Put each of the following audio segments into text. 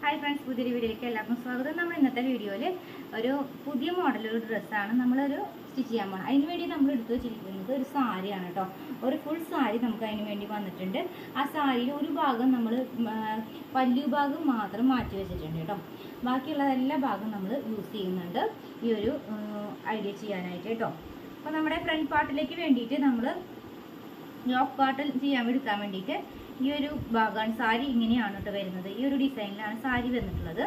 hi friends പുതിയൊരു വീഡിയോയിലേക്ക് എല്ലാവർക്കും സ്വാഗതം നമ്മൾ ഇന്നത്തെ വീഡിയോയിൽ ഒരു പുതിയ മോഡൽ ഒരു ഡ്രസ്സാണ് നമ്മളൊരു സ്റ്റിച്ച് ചെയ്യാൻ പോകണം അതിന് വേണ്ടി നമ്മൾ എടുത്തു വെച്ചിരിക്കുന്നത് ഒരു സാരിയാണ് കേട്ടോ ഒരു ഫുൾ സാരി നമുക്ക് അതിന് വേണ്ടി വന്നിട്ടുണ്ട് ആ സാരിയിൽ ഒരു ഭാഗം നമ്മൾ പല്ലു ഭാഗം മാത്രം മാറ്റി വെച്ചിട്ടുണ്ട് കേട്ടോ ബാക്കിയുള്ള എല്ലാ ഭാഗവും നമ്മൾ യൂസ് ചെയ്യുന്നുണ്ട് ഈ ഒരു ഐഡിയ ചെയ്യാനായിട്ട് കേട്ടോ അപ്പോൾ നമ്മുടെ ഫ്രണ്ട് പാർട്ടിലേക്ക് വേണ്ടിയിട്ട് നമ്മൾ യോക്ക് പാർട്ടിൽ ചെയ്യാൻ എടുക്കാൻ വേണ്ടിയിട്ട് ഈ ഒരു ഭാഗമാണ് സാരി ഇങ്ങനെയാണ് കേട്ടോ വരുന്നത് ഈ ഒരു ഡിസൈനിലാണ് സാരി വന്നിട്ടുള്ളത്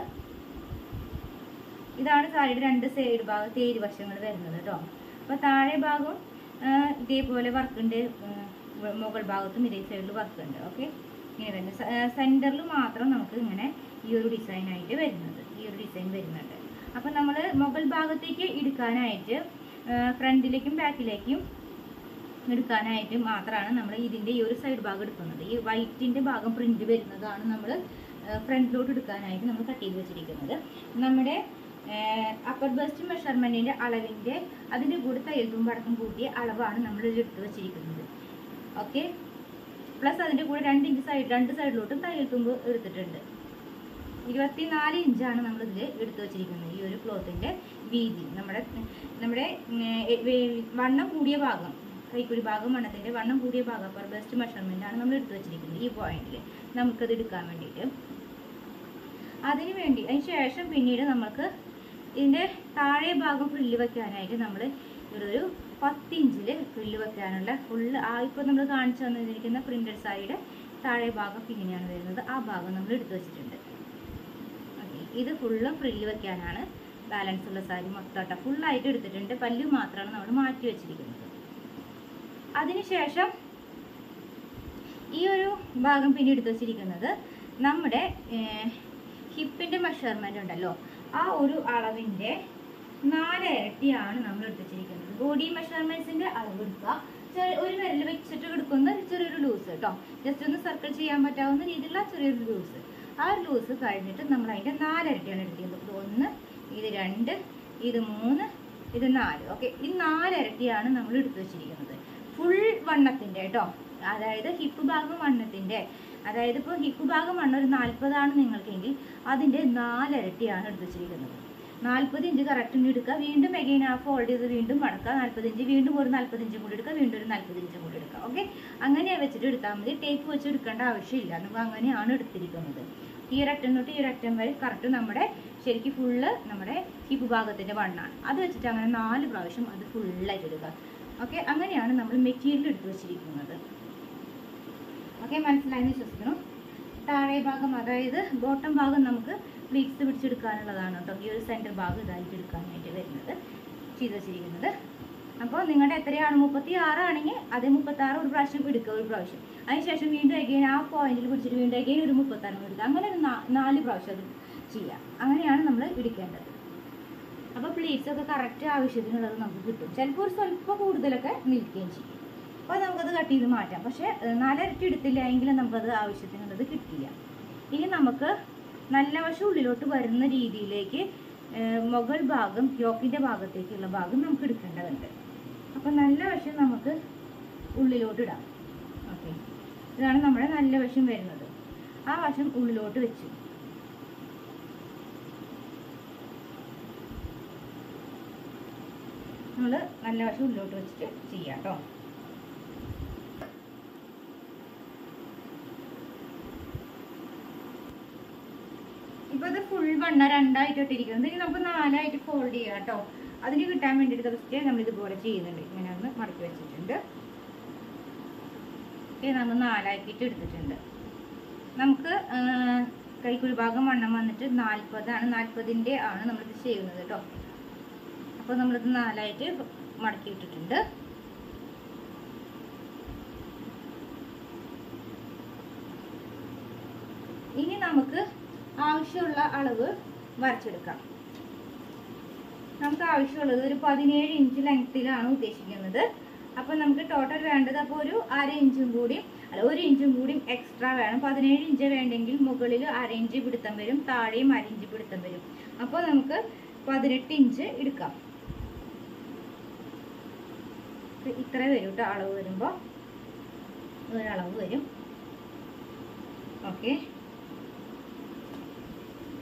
ഇതാണ് സാരിയുടെ രണ്ട് സൈഡ് ഭാഗം തേര് വശങ്ങൾ വരുന്നത് കേട്ടോ അപ്പോൾ താഴെ ഭാഗം ആ, ഇതേപോലെ വർക്കുണ്ട് മുകൾ ഭാഗത്തും ഇതേ സൈഡിൽ വർക്കുണ്ട് ഓക്കെ ഇങ്ങനെ വരുന്നത് സെൻറ്ററിൽ മാത്രം നമുക്ക് ഇങ്ങനെ ഈ ഒരു ഡിസൈൻ ആയിട്ട് വരുന്നത് ഈ ഒരു ഡിസൈൻ വരുന്നുണ്ട് അപ്പം നമ്മൾ മുകൾ ഭാഗത്തേക്ക് എടുക്കാനായിട്ട് ഫ്രണ്ടിലേക്കും ബാക്കിലേക്കും എടുക്കാനായിട്ട് മാത്രമാണ് നമ്മൾ ഇതിൻ്റെ ഈ ഒരു സൈഡ് ഭാഗം എടുക്കുന്നത് ഈ വൈറ്റിൻ്റെ ഭാഗം പ്രിന്റ് വരുന്നതാണ് നമ്മൾ ഫ്രണ്ടിലോട്ട് എടുക്കാനായിട്ട് നമ്മൾ കട്ട് ചെയ്ത് വെച്ചിരിക്കുന്നത് നമ്മുടെ അപ്പർ ബസ്റ്റ് മെഷർമെൻറ്റിൻ്റെ അളവിൻ്റെ അതിൻ്റെ കൂടെ തയ്യൽ തുമ്പ് അടക്കം കൂട്ടിയ അളവാണ് നമ്മൾ ഇതിൽ എടുത്ത് വെച്ചിരിക്കുന്നത് ഓക്കെ പ്ലസ് അതിൻ്റെ കൂടെ രണ്ട് ഇഞ്ച് സൈഡ് രണ്ട് സൈഡിലോട്ടും തയ്യൽ തുമ്പ് എടുത്തിട്ടുണ്ട് ഇരുപത്തിനാല് ഇഞ്ചാണ് നമ്മൾ ഇതിൽ എടുത്തു വെച്ചിരിക്കുന്നത് ഈ ഒരു ക്ലോത്തിൻ്റെ വീതി നമ്മുടെ നമ്മുടെ ഉം, ഏ, വേ- വണ്ണം കൂടിയ ഭാഗം കൈക്കുഴി ഭാഗം വണ്ണത്തിൻ്റെ വണ്ണം കൂടിയ ഭാഗം അപ്പർ ബെസ്റ്റ് മെഷർമെൻ്റ് ആണ് നമ്മൾ എടുത്തു വെച്ചിരിക്കുന്നത് ഈ പോയിന്റിൽ നമുക്കത് എടുക്കാൻ വേണ്ടിയിട്ട് അതിന് വേണ്ടി അതിന് ശേഷം പിന്നീട് നമുക്ക് ഇതിൻ്റെ താഴെ ഭാഗം ഫ്രില്ല് വെക്കാനായിട്ട് നമ്മൾ ഒരു പത്ത് ഇഞ്ചിൽ ഫ്രില്ല് വെക്കാനുള്ള ഫുള്ള് ആ ഇപ്പോൾ നമ്മൾ കാണിച്ചു തന്നിരിക്കുന്ന പ്രിൻറ്റഡ് സാരിയുടെ താഴെ ഭാഗം ഇങ്ങനെയാണ് വരുന്നത് ആ ഭാഗം നമ്മൾ എടുത്തു വെച്ചിട്ടുണ്ട് ഓക്കെ ഇത് ഫുള്ളും ഫ്രില്ല് വെക്കാനാണ് ബാലൻസ് ഉള്ള സാരി മൊത്തം ഫുള്ളായിട്ട് എടുത്തിട്ടുണ്ട് പല്ലു മാത്രമാണ് നമ്മൾ മാറ്റി വെച്ചിരിക്കുന്നത് അതിനുശേഷം ഈ ഒരു ഭാഗം പിന്നെ എടുത്ത് വെച്ചിരിക്കുന്നത് നമ്മുടെ ഹിപ്പിൻ്റെ മെഷർമെൻ്റ് ഉണ്ടല്ലോ ആ ഒരു അളവിൻ്റെ നാലിരട്ടിയാണ് നമ്മൾ എടുത്ത് വെച്ചിരിക്കുന്നത് ബോഡി മെഷർമെൻറ്റ്സിൻ്റെ അളവ് എടുക്കുക ചെറിയ ഒരു വിരൽ വെച്ചിട്ട് എടുക്കുന്ന ചെറിയൊരു ലൂസ് കേട്ടോ ജസ്റ്റ് ഒന്ന് സർക്കിൾ ചെയ്യാൻ പറ്റാവുന്ന രീതിയിലുള്ള ചെറിയൊരു ലൂസ് ആ ഒരു ലൂസ് കഴിഞ്ഞിട്ട് നമ്മൾ അതിൻ്റെ നാലിരട്ടിയാണ് എടുക്കുന്നത് ഇത് ഒന്ന് ഇത് രണ്ട് ഇത് മൂന്ന് ഇത് നാല് ഓക്കെ ഈ നാലിരട്ടിയാണ് നമ്മൾ എടുത്തു വെച്ചിരിക്കുന്നത് ഫുൾ വണ്ണത്തിൻ്റെ കേട്ടോ അതായത് ഹിപ്പ് ഭാഗം വണ്ണത്തിൻ്റെ അതായത് ഇപ്പോൾ ഹിപ്പ് ഭാഗം വണ്ണം ഒരു നാൽപ്പതാണ് നിങ്ങൾക്കെങ്കിൽ അതിൻ്റെ നാലിരട്ടിയാണ് എടുത്ത് വെച്ചിരിക്കുന്നത് നാൽപ്പത് ഇഞ്ച് കറക്റ്റ് എടുക്കുക വീണ്ടും എഗെയിൻ ആ ഫോൾഡ് ചെയ്ത് വീണ്ടും മടക്കുക നാൽപ്പത് ഇഞ്ച് വീണ്ടും ഒരു നാൽപ്പത് ഇഞ്ചും കൂടി എടുക്കുക വീണ്ടും ഒരു നാൽപ്പത് ഇഞ്ചും കൂടി എടുക്കുക ഓക്കെ അങ്ങനെ വെച്ചിട്ട് എടുത്താൽ മതി ടേപ്പ് വെച്ച് എടുക്കേണ്ട ആവശ്യമില്ല നമുക്ക് അങ്ങനെയാണ് എടുത്തിരിക്കുന്നത് ഈ ഒരറ്റം തൊട്ട് ഈ ഒരറ്റം വരെ കറക്റ്റ് നമ്മുടെ ശരിക്കും ഫുള്ള് നമ്മുടെ ഹിപ്പ് ഭാഗത്തിൻ്റെ വണ്ണാണ് അത് വെച്ചിട്ട് അങ്ങനെ നാല് പ്രാവശ്യം അത് ഫുള്ളായിട്ട് എടുക്കുക ഓക്കെ അങ്ങനെയാണ് നമ്മൾ മെറ്റീരിയൽ എടുത്ത് വെച്ചിരിക്കുന്നത് ഓക്കെ മനസ്സിലായെന്ന് വിശ്വസിക്കണം താഴെ ഭാഗം അതായത് ബോട്ടം ഭാഗം നമുക്ക് പ്ലീറ്റ്സ് പിടിച്ചെടുക്കാനുള്ളതാണ് കേട്ടോ ഈ ഒരു സെൻറ്റർ ഭാഗം ഇതായിട്ട് എടുക്കാനായിട്ട് വരുന്നത് ചെയ്ത് വെച്ചിരിക്കുന്നത് അപ്പോൾ നിങ്ങളുടെ എത്രയാണ് മുപ്പത്തി ആറാണെങ്കിൽ അത് മുപ്പത്തി ആറ് ഒരു പ്രാവശ്യം എടുക്കുക ഒരു പ്രാവശ്യം അതിനുശേഷം വീണ്ടും അഗെയിൻ ആ പോയിന്റിൽ പിടിച്ചിട്ട് വീണ്ടും അഗെയിൻ ഒരു മുപ്പത്താറ് എടുക്കുക അങ്ങനെ ഒരു നാ- നാല് പ്രാവശ്യം അത് ചെയ്യാം അങ്ങനെയാണ് നമ്മൾ എടുക്കേണ്ടത് അപ്പോൾ പ്ലീറ്റ്സ് ഒക്കെ കറക്റ്റ് ആവശ്യത്തിനുള്ളത് നമുക്ക് കിട്ടും ചിലപ്പോൾ ഒരു സ്വല്പം കൂടുതലൊക്കെ നിൽക്കുകയും ചെയ്യും അപ്പോൾ നമുക്കത് കട്ട് ചെയ്ത് മാറ്റാം പക്ഷേ ഏഹ്, നാലരട്ടി എടുത്തില്ല എങ്കിൽ നമുക്കത് ആവശ്യത്തിനുള്ളത് കിട്ടില്ല ഇനി നമുക്ക് നല്ല വശം ഉള്ളിലോട്ട് വരുന്ന രീതിയിലേക്ക് ഏഹ്, മുകൾ ഭാഗം യോക്കിൻ്റെ ഭാഗത്തേക്കുള്ള ഭാഗം നമുക്ക് എടുക്കേണ്ടതുണ്ട് അപ്പോൾ നല്ല വശം നമുക്ക് ഉള്ളിലോട്ട് ഇടാം ഓക്കെ ഇതാണ് നമ്മുടെ നല്ല വശം വരുന്നത് ആ വശം ഉള്ളിലോട്ട് വെച്ചു നമ്മൾ നല്ല വശം ഉള്ളിലോട്ട് വെച്ചിട്ട് ചെയ്യാം കേട്ടോ ഇപ്പൊ ഇത് ഫുൾ വണ്ണ രണ്ടായിട്ട് ഇട്ടിരിക്കുന്നത് ഇനി നമുക്ക് നാലായിട്ട് ഫോൾഡ് ചെയ്യാം കേട്ടോ അതിന് കിട്ടാൻ വേണ്ടിയിട്ട് ഫസ്റ്റ് നമ്മൾ ഇതുപോലെ ചെയ്യുന്നുണ്ട് ഇങ്ങനെ ഒന്ന് മടക്കി വെച്ചിട്ടുണ്ട് ഇത് നമ്മൾ നാലാക്കിയിട്ട് എടുത്തിട്ടുണ്ട് നമുക്ക് ആ, കൈക്കുഴി ഭാഗം വണ്ണം വന്നിട്ട് നാൽപ്പതാണ് നാൽപ്പതിൻ്റെ ആണ് നമ്മളിത് ചെയ്യുന്നത് കേട്ടോ അപ്പോൾ നമ്മളിത് നാലായിട്ട് മടക്കി ഇട്ടിട്ടുണ്ട് ഇനി നമുക്ക് ആവശ്യമുള്ള അളവ് വരച്ചെടുക്കാം നമുക്ക് ആവശ്യമുള്ളത് ഒരു പതിനേഴ് ഇഞ്ച് ലെങ്ത്തിലാണ് ഉദ്ദേശിക്കുന്നത് അപ്പോൾ നമുക്ക് ടോട്ടൽ വേണ്ടത് അപ്പോൾ ഒരു അര ഇഞ്ചും കൂടി അല്ല ഒരു ഇഞ്ചും കൂടി എക്സ്ട്രാ വേണം പതിനേഴ് ഇഞ്ച് വേണ്ടെങ്കിൽ മുകളിൽ അര ഇഞ്ച് പിടുത്തം വരും താഴെയും അര ഇഞ്ച് പിടുത്തം വരും അപ്പോൾ നമുക്ക് പതിനെട്ട് ഇഞ്ച് എടുക്കാം ഇപ്പൊ ഇത്ര വരും കേട്ടോ അളവ് വരുമ്പോൾ ഒരളവ് വരും ഓക്കെ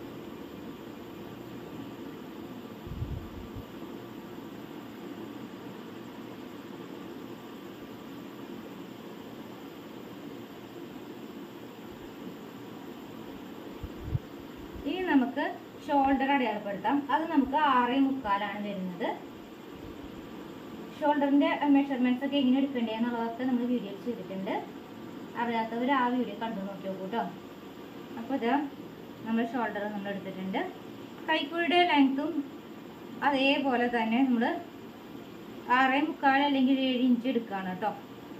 നമുക്ക് ഷോൾഡർ അടയാളപ്പെടുത്താം അത് നമുക്ക് ആറേ മുക്കാലാണ് വരുന്നത് ഷോൾഡറിന്റെ മെഷർമെന്റ്സ് ഒക്കെ എങ്ങനെ എടുക്കണ്ടേ എന്നുള്ളതൊക്കെ നമ്മൾ വീഡിയോയിൽ ചെയ്തിട്ടുണ്ട് അറിയാത്തവർ ആ വീഡിയോ കണ്ടു നോക്കി നോക്കൂ കേട്ടോ അപ്പോൾ ഇത് നമ്മൾ ഷോൾഡർ നമ്മൾ എടുത്തിട്ടുണ്ട് കൈക്കുഴിയുടെ ലെങ്ത്തും അതേപോലെ തന്നെ നമ്മൾ ആറേ മുക്കാൽ അല്ലെങ്കിൽ ഏഴ് ഇഞ്ച് എടുക്കുകയാണ് കേട്ടോ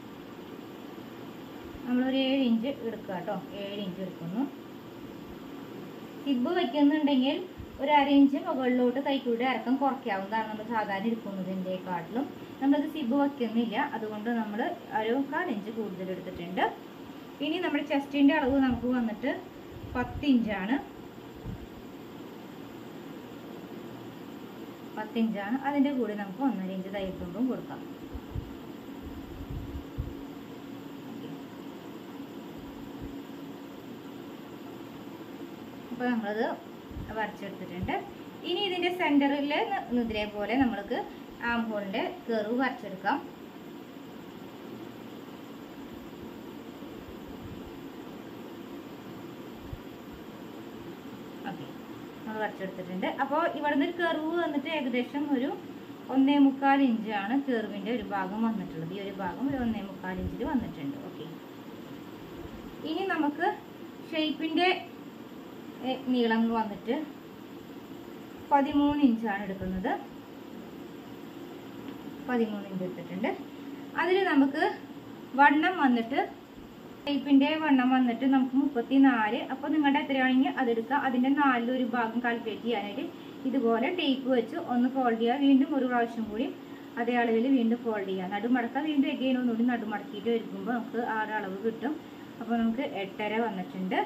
നമ്മളൊരു ഏഴ് ഇഞ്ച് എടുക്കുക കേട്ടോ ഏഴ് ഇഞ്ച് എടുക്കുന്നു സിബ് വയ്ക്കുന്നുണ്ടെങ്കിൽ ഒരു അര ഇഞ്ച് മുകളിലോട്ട് കൈക്കൂടെ ഇറക്കം കുറയ്ക്കാവുന്നതാണ് നമ്മൾ സാധാരണ എടുക്കുന്നതിൻ്റെക്കാട്ടിലും നമ്മളത് സിബ് വയ്ക്കുന്നില്ല അതുകൊണ്ട് നമ്മൾ ഒരു കാൽ ഇഞ്ച് കൂടുതൽ എടുത്തിട്ടുണ്ട് ഇനി നമ്മുടെ ചെസ്റ്റിൻ്റെ അളവ് നമുക്ക് വന്നിട്ട് പത്ത് ഇഞ്ചാണ് പത്ത് ഇഞ്ചാണ് അതിൻ്റെ കൂടെ നമുക്ക് ഒന്നര ഇഞ്ച് തയ്യൽ തുമ്പും കൊടുക്കാം അപ്പോൾ നമ്മളത് വരച്ചെടുത്തിട്ടുണ്ട് ഇനി ഇതിൻ്റെ സെൻറ്ററിൽ ഇതേപോലെ നമ്മൾക്ക് ആം ഹോളിൻ്റെ കെറിവ് വരച്ചെടുക്കാം ഓക്കെ നമ്മൾ വരച്ചെടുത്തിട്ടുണ്ട് അപ്പോൾ ഇവിടുന്ന് ഒരു കെറിവ് വന്നിട്ട് ഏകദേശം ഒരു ഒന്നേ മുക്കാൽ ഇഞ്ചാണ് കെറിവിൻ്റെ ഒരു ഭാഗം വന്നിട്ടുള്ളത് ഈ ഒരു ഭാഗം ഒരു ഒന്നേ മുക്കാൽ ഇഞ്ചിൽ വന്നിട്ടുണ്ട് ഓക്കെ ഇനി നമുക്ക് ഷേപ്പിൻ്റെ നീളം വന്നിട്ട് പതിമൂന്ന് ഇഞ്ചാണ് എടുക്കുന്നത് പതിമൂന്ന് ഇഞ്ച് എടുത്തിട്ടുണ്ട് അതിൽ നമുക്ക് വണ്ണം വന്നിട്ട് ടൈപ്പിൻ്റെ വണ്ണം വന്നിട്ട് നമുക്ക് മുപ്പത്തി നാല് അപ്പോൾ നിങ്ങളുടെ എത്രയാണെങ്കിൽ അതെടുക്കുക അതിൻ്റെ നാലിലൊരു ഭാഗം കാൽക്കുലേറ്റ് ചെയ്യാനായിട്ട് ഇതുപോലെ ടേപ്പ് വെച്ച് ഒന്ന് ഫോൾഡ് ചെയ്യുക വീണ്ടും ഒരു പ്രാവശ്യം കൂടി അതേ അളവിൽ വീണ്ടും ഫോൾഡ് ചെയ്യുക നടുമടക്കുക വീണ്ടും എഗെയിൻ ഒന്നുകൂടി നടുമടക്കിയിട്ട് വരുമ്പോൾ നമുക്ക് ആ ഒരു അളവ് കിട്ടും അപ്പോൾ നമുക്ക് എട്ടര വന്നിട്ടുണ്ട്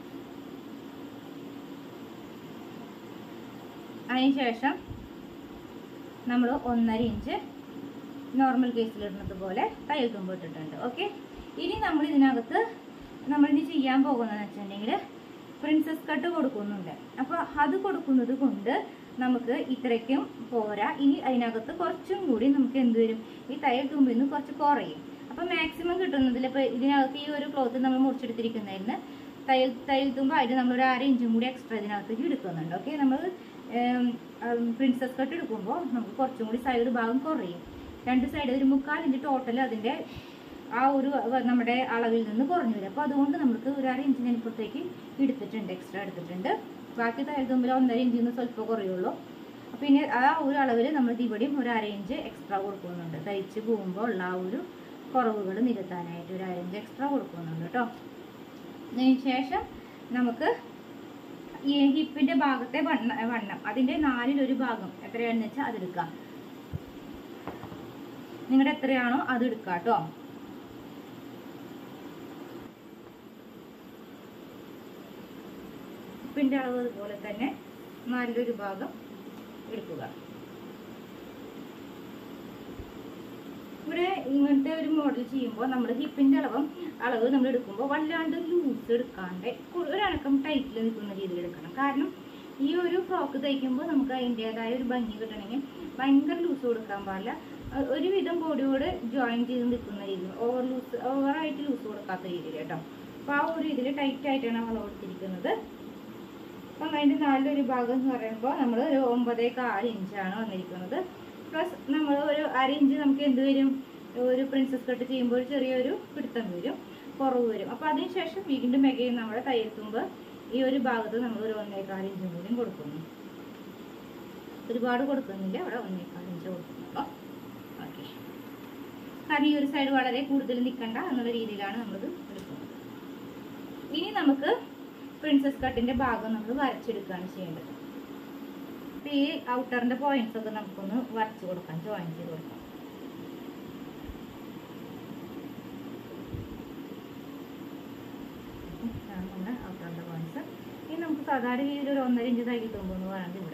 അതിനുശേഷം നമ്മൾ ഒന്നര ഇഞ്ച് നോർമൽ കേസിലിടുന്നത് പോലെ തയ്യൽ തുമ്പ് ഇട്ടിട്ടുണ്ട് ഓക്കെ ഇനി നമ്മൾ ഇതിനകത്ത് നമ്മളിനി ചെയ്യാൻ പോകുന്നതെന്ന് വെച്ചിട്ടുണ്ടെങ്കിൽ പ്രിൻസസ് കട്ട് കൊടുക്കുന്നുണ്ട് അപ്പോൾ അത് കൊടുക്കുന്നത് കൊണ്ട് നമുക്ക് ഇത്രയ്ക്കും പോരാ ഇനി അതിനകത്ത് കുറച്ചും കൂടി നമുക്ക് എന്ത് വരും ഈ തയ്യൽ തുമ്പിൽ നിന്ന് കുറച്ച് കുറയും അപ്പോൾ മാക്സിമം കിട്ടുന്നതിൽ ഇപ്പോൾ ഇതിനകത്ത് ഈ ഒരു ക്ലോത്ത് നമ്മൾ മുറിച്ചെടുത്തിരിക്കുന്നതിന് തയ്യൽ തയ്യൽ തുമ്പായിട്ട് നമ്മൾ ഒരു അര ഇഞ്ചും കൂടി എക്സ്ട്രാ ഇതിനകത്തേക്ക് എടുക്കുന്നുണ്ട് ഓക്കെ നമ്മൾ പ്രിൻസസ് കട്ട് എടുക്കുമ്പോൾ നമുക്ക് കുറച്ചും കൂടി സൈഡ് ഭാഗം കുറയും രണ്ട് സൈഡ് ഒരു മുക്കാൽ ഇഞ്ച് ടോട്ടൽ അതിൻ്റെ ആ ഒരു വ- നമ്മുടെ അളവിൽ നിന്ന് കുറഞ്ഞു വരും അപ്പോൾ അതുകൊണ്ട് നമുക്ക് ഒരു അര ഇഞ്ചിന് ഇപ്പുറത്തേക്ക് എടുത്തിട്ടുണ്ട് എക്സ്ട്രാ എടുത്തിട്ടുണ്ട് ബാക്കി തയ്യൽ തുമ്പിൽ ഒന്നര ഇഞ്ചിൽ നിന്ന് സ്വല്പം കുറയുള്ളൂ അപ്പോൾ ഇനി ആ ഒരു അളവിൽ നമ്മൾ ഇവിടെയും ഒരു അര ഇഞ്ച് എക്സ്ട്രാ കൊടുക്കുന്നുണ്ട് തയ്ച്ച് പോകുമ്പോൾ ഉള്ള ആ ഒരു കുറവുകൾ നികത്താനായിട്ട് ഒരു അര ഇഞ്ച് എക്സ്ട്രാ കൊടുക്കുന്നുണ്ട് കേട്ടോ അതിന് ശേഷം നമുക്ക് ഈ ഹിപ്പിന്റെ ഭാഗത്തെ വണ്ണ വണ്ണം അതിന്റെ നാലിലൊരു ഭാഗം എത്രയാണെന്ന് വെച്ചാൽ അതെടുക്കാം നിങ്ങളുടെ എത്രയാണോ അത് എടുക്കാം കേട്ടോ ഹിപ്പിന്റെ അളവ് അതുപോലെ തന്നെ നാലിലൊരു ഭാഗം എടുക്കുക ഇവിടെ ഇങ്ങനത്തെ ഒരു മോഡൽ ചെയ്യുമ്പോൾ നമ്മൾ ഹിപ്പിന്റെ അളവും അളവ് നമ്മൾ എടുക്കുമ്പോൾ വല്ലാണ്ട് ലൂസ് എടുക്കാണ്ട് കു- ഒരണക്കം ടൈറ്റിൽ നിൽക്കുന്ന രീതിയിൽ എടുക്കണം കാരണം ഈ ഒരു ഫ്രോക്ക് തയ്ക്കുമ്പോൾ നമുക്ക് അതിൻ്റെതായ ഒരു ഭംഗി കിട്ടണമെങ്കിൽ ഭയങ്കര ലൂസ് കൊടുക്കാൻ പാടില്ല അഹ് ഒരുവിധം ബോഡിയോട് ജോയിൻ ചെയ്ത് നിൽക്കുന്ന രീതിയിൽ ഓവർ ലൂസ് ഓവറായിട്ട് ലൂസ് കൊടുക്കാത്ത രീതിയിൽ കേട്ടോ അപ്പോൾ ആ ഒരു ഇതിൽ ടൈറ്റ് ആയിട്ടാണ് നമ്മൾ കൊടുത്തിരിക്കുന്നത് അപ്പം അതിൻ്റെ നാലിലൊരു ഭാഗം എന്ന് പറയുമ്പോൾ നമ്മൾ ഒരു ഒമ്പതേ കാൽ ഇഞ്ചാണ് വന്നിരിക്കുന്നത് പ്ലസ് നമ്മൾ ഒരു അര ഇഞ്ച് നമുക്ക് എന്ത് വരും ഒരു പ്രിൻസസ് കട്ട് ചെയ്യുമ്പോൾ ഒരു ചെറിയൊരു പിടുത്തം വരും കുറവ് വരും അപ്പോൾ അതിനുശേഷം വീണ്ടും മെഗയും നമ്മുടെ തയ്യൽ തുമ്പ് ഈ ഒരു ഭാഗത്ത് നമ്മൾ ഒരു ഒന്നേകാൽ ഇഞ്ചും കൂടിയും കൊടുക്കുന്നു ഒരുപാട് കൊടുക്കുന്നില്ല അവിടെ ഒന്നേകാൽ ഇഞ്ച് കൊടുക്കുന്നുള്ളൂ ഓക്കെ കാരണം ഈ ഒരു സൈഡ് വളരെ കൂടുതൽ നിൽക്കണ്ട എന്നുള്ള രീതിയിലാണ് നമ്മളിത് എടുക്കുന്നത് ഇനി നമുക്ക് പ്രിൻസസ് കട്ടിന്റെ ഭാഗം നമ്മൾ വരച്ചെടുക്കുകയാണ് ചെയ്യേണ്ടത് അപ്പൊ ഈ ഔട്ടറിന്റെ പോയിന്റ്സ് ഒക്കെ നമുക്കൊന്ന് വരച്ചു കൊടുക്കാം ജോയിൻ ചെയ്ത് കൊടുക്കാം ഇതാണ് നമ്മുടെ ഔട്ടറിന്റെ പോയിന്റ്സ് ഇനി നമുക്ക് സാധാരണ രീതിയിൽ ഒരു ഒന്നര ഇഞ്ച് തയ്യൽ തുമ്പെന്ന് പറയുന്നത് ഇവിടെ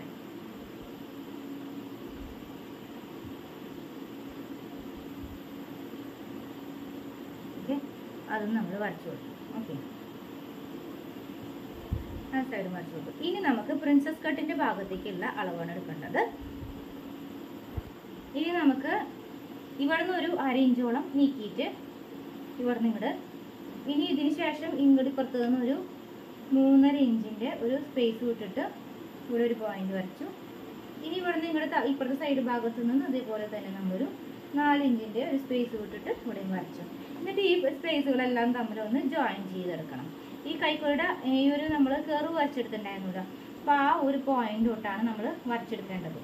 ഓക്കെ അതും നമ്മൾ വരച്ചു കൊടുക്കും ഓക്കെ ആ സൈഡ് മറിച്ച് കൊടുക്കും ഇനി നമുക്ക് പ്രിൻസസ് കട്ടിന്റെ ഭാഗത്തേക്കുള്ള അളവാണ് എടുക്കേണ്ടത് ഇനി നമുക്ക് ഇവിടുന്ന് ഒരു അര ഇഞ്ചോളം നീക്കിയിട്ട് ഇവിടുന്ന് ഇങ്ങോട്ട് ഇനി ഇതിന് ശേഷം ഇങ്ങോട്ട് പുറത്തു നിന്ന് ഒരു മൂന്നര ഇഞ്ചിൻ്റെ ഒരു സ്പേസ് വിട്ടിട്ട് ഇവിടെ ഒരു പോയിന്റ് വരച്ചു ഇനി ഇവിടെ നിങ്ങളുടെ ഇപ്പുറത്തെ സൈഡ് ഭാഗത്തു നിന്ന് അതേപോലെ തന്നെ നമ്മളൊരു നാല് ഇഞ്ചിൻ്റെ ഒരു സ്പേസ് വിട്ടിട്ട് ഇവിടെയും വരച്ചു എന്നിട്ട് ഈ സ്പേസുകളെല്ലാം തമ്മിൽ ഒന്ന് ജോയിൻ ചെയ്തെടുക്കണം ഈ കൈക്കോയുടെ ഈ ഒരു നമ്മൾ കെറു വരച്ചെടുത്തിട്ടുണ്ടായിരുന്നില്ല അപ്പോൾ ആ ഒരു പോയിന്റ് തൊട്ടാണ് നമ്മൾ വരച്ചെടുക്കേണ്ടത്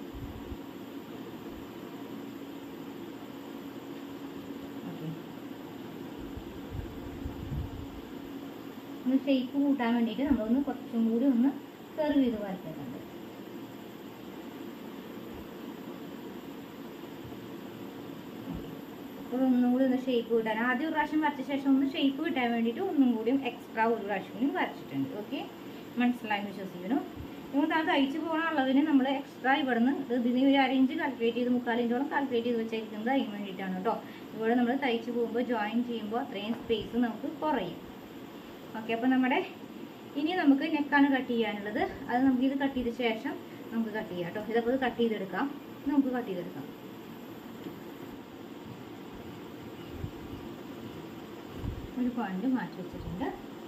ഓക്കെ ഒന്ന് ഷേപ്പ് കൂട്ടാൻ വേണ്ടിയിട്ട് നമ്മളൊന്ന് കുറച്ചും കൂടി ഒന്ന് കർവ് ചെയ്ത് വരയ്ക്കുന്നുണ്ട് അപ്പോൾ ഒന്നും കൂടി ഒന്ന് ഷേപ്പ് കിട്ടാൻ ആദ്യം ഒരു പ്രാവശ്യം വരച്ച ശേഷം ഒന്ന് ഷേപ്പ് കിട്ടാൻ വേണ്ടിയിട്ട് ഒന്നും കൂടിയും എക്സ്ട്രാ ഒരു പ്രാവശ്യം കൂടി വരച്ചിട്ടുണ്ട് ഓക്കെ മനസ്സിലായി വിശ്വസിക്കുന്നു ഇപ്പം താൻ തയ്ച്ച് പോകണ അളവിന് നമ്മൾ എക്സ്ട്രാ ഇവിടുന്ന് ഇതിന് ഒരു അര ഇഞ്ച് കാൽക്കുലേറ്റ് ചെയ്ത് മുക്കാൽ ഇഞ്ചോളം കാൽക്കുലേറ്റ് ചെയ്ത് വെച്ചേക്കുന്നത് അതിന് വേണ്ടിയിട്ടാണ് കേട്ടോ ഇവിടെ നമ്മൾ തയ്ച്ച് പോകുമ്പോൾ ജോയിൻ ചെയ്യുമ്പോൾ അത്രയും സ്പേസ് നമുക്ക് കുറയും ഓക്കെ അപ്പോൾ നമ്മുടെ ഇനി നമുക്ക് നെക്കാണ് കട്ട് ചെയ്യാനുള്ളത് അത് നമുക്ക് ഇത് കട്ട് ചെയ്ത ശേഷം നമുക്ക് കട്ട് ചെയ്യാം കേട്ടോ ഇതപ്പോൾ കട്ട് ചെയ്തെടുക്കാം ഇത് നമുക്ക് കട്ട് ചെയ്തെടുക്കാം ഒരു പോയിന്റ് മാറ്റി വെച്ചിട്ടുണ്ട്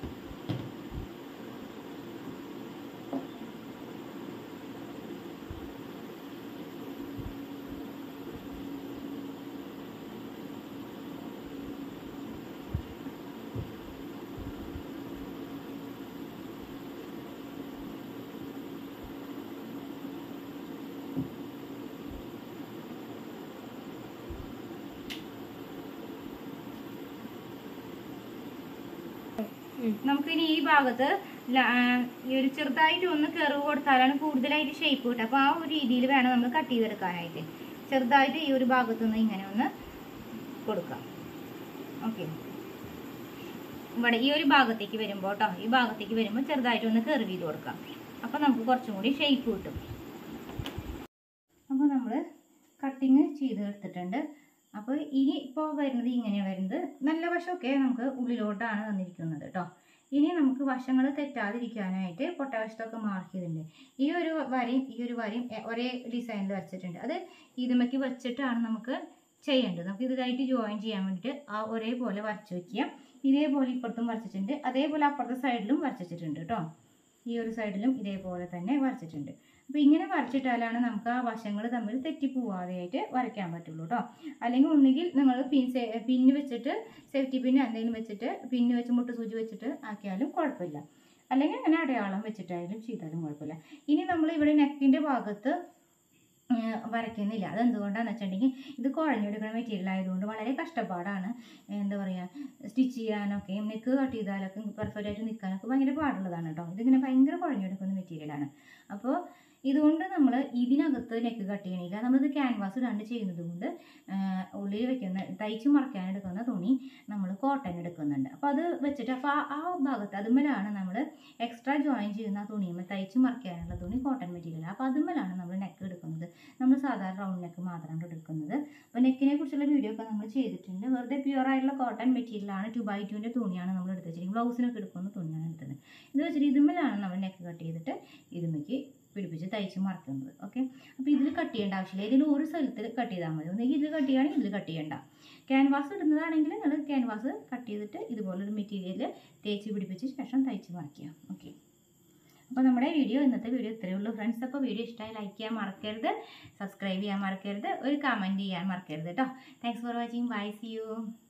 നമുക്കിനി ഈ ഭാഗത്ത് ല- ആ, ഈ ഒരു ചെറുതായിട്ട് ഒന്ന് കെറിവ് കൊടുത്താലാണ് കൂടുതലായിട്ട് ഷേപ്പ് കിട്ടുക അപ്പോൾ ആ ഒരു രീതിയിൽ വേണം നമ്മൾ കട്ട് ചെയ്തെടുക്കാനായിട്ട് ചെറുതായിട്ട് ഈ ഒരു ഭാഗത്ത് നിന്ന് ഇങ്ങനെ ഒന്ന് കൊടുക്കാം ഓക്കെ ഇവിടെ ഈ ഒരു ഭാഗത്തേക്ക് വരുമ്പോൾ കേട്ടോ ഈ ഭാഗത്തേക്ക് വരുമ്പോൾ ചെറുതായിട്ട് ഒന്ന് കെറിവ് ചെയ്ത് കൊടുക്കാം അപ്പോൾ നമുക്ക് കുറച്ചും കൂടി ഷേപ്പ് കിട്ടും അപ്പോൾ നമ്മൾ കട്ടിങ് ചെയ്ത് എടുത്തിട്ടുണ്ട് അപ്പോൾ ഇനി ഇപ്പോൾ വരുന്നത് ഇങ്ങനെയാണ് വരുന്നത് നല്ല വശമൊക്കെ നമുക്ക് ഉള്ളിലോട്ടാണ് വന്നിരിക്കുന്നത് കേട്ടോ ഇനി നമുക്ക് വശങ്ങൾ തെറ്റാതിരിക്കാനായിട്ട് പൊട്ടവശത്തൊക്കെ മാർക്ക് ചെയ്തിട്ടുണ്ട് ഈ ഒരു വരയും ഈ ഒരു വരയും എ- ഒരേ ഡിസൈനിൽ വരച്ചിട്ടുണ്ട് അത് ഇതുമൊക്കെ വെച്ചിട്ടാണ് നമുക്ക് ചെയ്യേണ്ടത് നമുക്ക് ഇതായിട്ട് ജോയിൻ ചെയ്യാൻ വേണ്ടിയിട്ട് ആ ഒരേപോലെ വരച്ച് വയ്ക്കുക ഇതേപോലെ ഇപ്പുറത്തും വരച്ചിട്ടുണ്ട് അതേപോലെ അപ്പുറത്തെ സൈഡിലും വരച്ചിട്ടുണ്ട് കേട്ടോ ഈ ഒരു സൈഡിലും ഇതേപോലെ തന്നെ വരച്ചിട്ടുണ്ട് അപ്പോൾ ഇങ്ങനെ വരച്ചിട്ടാലാണ് നമുക്ക് ആ വശങ്ങൾ തമ്മിൽ തെറ്റിപ്പോവാതെയായിട്ട് വരയ്ക്കാൻ പറ്റുള്ളൂ കേട്ടോ അല്ലെങ്കിൽ ഒന്നുകിൽ നിങ്ങൾ പിൻ സെ- പിന്ന് വെച്ചിട്ട് സേഫ്റ്റി പിന്ന് എന്തെങ്കിലും വെച്ചിട്ട് പിന്ന് വെച്ച് മുട്ട് സൂചി വെച്ചിട്ട് ആക്കിയാലും കുഴപ്പമില്ല അല്ലെങ്കിൽ അങ്ങനെ അടയാളം വെച്ചിട്ടായാലും ചെയ്താലും കുഴപ്പമില്ല ഇനി നമ്മൾ ഇവിടെ നെക്കിൻ്റെ ഭാഗത്ത് ഉം, വരയ്ക്കുന്നില്ല അതെന്തുകൊണ്ടാണെന്ന് വെച്ചിട്ടുണ്ടെങ്കിൽ ഇത് കുഴഞ്ഞെടുക്കുന്ന മെറ്റീരിയൽ ആയതുകൊണ്ട് വളരെ കഷ്ടപ്പാടാണ് എന്താ പറയുക സ്റ്റിച്ച് ചെയ്യാനൊക്കെ നെക്ക് കട്ട് ചെയ്താലൊക്കെ പെർഫെക്റ്റ് ആയിട്ട് നിൽക്കാനൊക്കെ ഭയങ്കര പാടുള്ളതാണ് കേട്ടോ ഇതിങ്ങനെ ഭയങ്കര കുഴഞ്ഞെടുക്കുന്ന മെറ്റീരിയലാണ് അപ്പോൾ ഇതുകൊണ്ട് നമ്മൾ ഇതിനകത്ത് നെക്ക് കട്ട് ചെയ്യണില്ല നമ്മളിത് ക്യാൻവാസ് ഇടാണ്ട് ചെയ്യുന്നത് കൊണ്ട് ഉള്ളിൽ വെക്കുന്ന തയ്ച്ച് മറക്കാൻ എടുക്കുന്ന തുണി നമ്മൾ കോട്ടൺ എടുക്കുന്നുണ്ട് അപ്പോൾ അത് വെച്ചിട്ട് അപ്പോൾ ആ ആ ഭാഗത്ത് അതുമ്മലാണ് നമ്മൾ എക്സ്ട്രാ ജോയിൻ ചെയ്യുന്ന ആ തുണിയുമ്പോൾ തയ്ച്ച് മറക്കാനുള്ള തുണി കോട്ടൺ മെറ്റീരിയൽ അപ്പോൾ അതുമ്മലാണ് നമ്മൾ നെക്ക് എടുക്കുന്നത് നമ്മൾ സാധാരണ റൗണ്ട് നെക്ക് മാത്രമാണ് എടുക്കുന്നത് അപ്പോൾ നെക്കിനെ കുറിച്ചുള്ള വീഡിയോ ഒക്കെ നമ്മൾ ചെയ്തിട്ടുണ്ട് വെറുതെ പ്യുവർ ആയിട്ടുള്ള കോട്ടൺ മെറ്റീരിയലാണ് ടു ബൈ ടുവിൻ്റെ തുണിയാണ് നമ്മൾ എടുത്ത് വെച്ചിരിക്കുന്നത് ബ്ലൗസിനൊക്കെ എടുക്കുന്ന തുണിയാണ് എടുത്തത് ഇത് വെച്ചിട്ട് ഇതുമ്മലാണ് നമ്മൾ നെക്ക് കട്ട് ചെയ്തിട്ട് ഇതുമ്മയ്ക്ക് പിടിപ്പിച്ച് തയ്ച്ച് മറക്കുന്നത് ഓക്കെ അപ്പോൾ ഇതിൽ കട്ട് ചെയ്യേണ്ട ആവശ്യമില്ല ഇതിൽ ഒരു സ്ഥലത്തിൽ കട്ട് ചെയ്താൽ മതി ഒന്നെങ്കിൽ ഇതിൽ കട്ട് ചെയ്യുകയാണെങ്കിൽ ഇതിൽ കട്ട് ചെയ്യേണ്ട ക്യാൻവാസ് ഇടുന്നതാണെങ്കിൽ നിങ്ങൾ ക്യാൻവാസ് കട്ട് ചെയ്തിട്ട് ഇതുപോലൊരു മെറ്റീരിയൽ തേച്ച് പിടിപ്പിച്ച് ശേഷം തയ്ച്ച് മറക്കുക ഓക്കെ അപ്പോൾ നമ്മുടെ വീഡിയോ ഇന്നത്തെ വീഡിയോ ഇത്രയേ ഉള്ളൂ ഫ്രണ്ട്സ് അപ്പോൾ വീഡിയോ ഇഷ്ടമായി ലൈക്ക് ചെയ്യാൻ മറക്കരുത് സബ്സ്ക്രൈബ് ചെയ്യാൻ മറക്കരുത് ഒരു കമൻറ്റ് ചെയ്യാൻ മറക്കരുത് കേട്ടോ thanks for watching bye see U